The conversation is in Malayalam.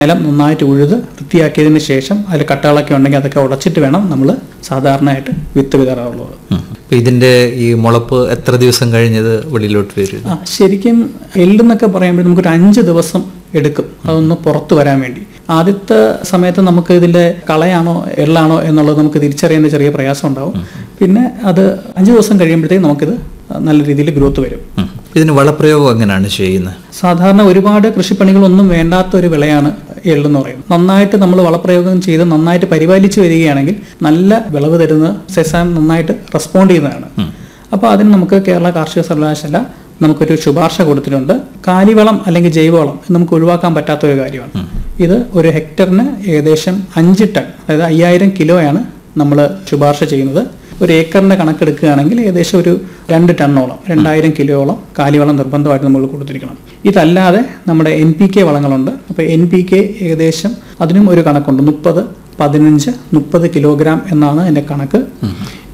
നിലം നന്നായിട്ട് ഉഴുത് വൃത്തിയാക്കിയതിന് ശേഷം അതിൽ കട്ടകളൊക്കെ ഉണ്ടെങ്കിൽ അതൊക്കെ ഉടച്ചിട്ട് വേണം നമ്മൾ സാധാരണയായിട്ട് വിത്ത് വിതറാറുള്ളത് ഉം. അപ്പൊ ഇതിന്റെ ഈ മുളപ്പ് എത്ര ദിവസം കഴിഞ്ഞത് വെളിയിലോട്ട് വരും ആ ശരിക്കും എള്ളെന്നൊക്കെ പറയുമ്പോൾ നമുക്കൊരു അഞ്ച് ദിവസം എടുക്കും അതൊന്ന് പുറത്തു വരാൻ വേണ്ടി ആദ്യത്തെ സമയത്ത് നമുക്ക് ഇതിന്റെ കളയാണോ എള്ളാണോ എന്നുള്ളത് നമുക്ക് തിരിച്ചറിയുന്ന ചെറിയ പ്രയാസം ഉണ്ടാവും പിന്നെ അത് അഞ്ച് ദിവസം കഴിയുമ്പോഴത്തേക്ക് നമുക്കിത് നല്ല രീതിയിൽ ഗ്രോത്ത് വരും ഉം. ഇതിന് വളപ്രയോഗം എങ്ങനെയാണ് ചെയ്യുന്നത് സാധാരണ ഒരുപാട് കൃഷിപ്പണികളൊന്നും വേണ്ടാത്ത ഒരു വിളയാണ് എള്ളെന്ന് പറയുന്നത് നന്നായിട്ട് നമ്മൾ വളപ്രയോഗം ചെയ്ത് നന്നായിട്ട് പരിപാലിച്ചു വരികയാണെങ്കിൽ നല്ല വിളവ് തരുന്ന സെസാൻ നന്നായിട്ട് റെസ്പോണ്ട് ചെയ്യുന്നതാണ് അപ്പോൾ അതിന് നമുക്ക് കേരള കാർഷിക സർവകലാശാല നമുക്കൊരു ശുപാർശ കൊടുത്തിട്ടുണ്ട് കാലിവളം അല്ലെങ്കിൽ ജൈവവളം ഇത് നമുക്ക് ഒഴിവാക്കാൻ പറ്റാത്ത ഒരു കാര്യമാണ് ഇത് ഒരു ഹെക്ടറിന് ഏകദേശം അഞ്ച് ടൺ അതായത് അയ്യായിരം കിലോയാണ് നമ്മൾ ശുപാർശ ചെയ്യുന്നത് ഒരു ഏക്കറിന്റെ കണക്കെടുക്കുകയാണെങ്കിൽ ഏകദേശം ഒരു രണ്ട് ടണ്ണോളം രണ്ടായിരം കിലോയോളം കാലിവളം നിർബന്ധമായിട്ട് നമ്മൾ കൊടുത്തിരിക്കണം ഇതല്ലാതെ നമ്മുടെ എൻ പി കെ വളങ്ങളുണ്ട് അപ്പോൾ എൻ പി കെ ഏകദേശം അതിനും ഒരു കണക്കുണ്ട് മുപ്പത് പതിനഞ്ച് മുപ്പത് കിലോഗ്രാം എന്നാണ് എൻ്റെ കണക്ക്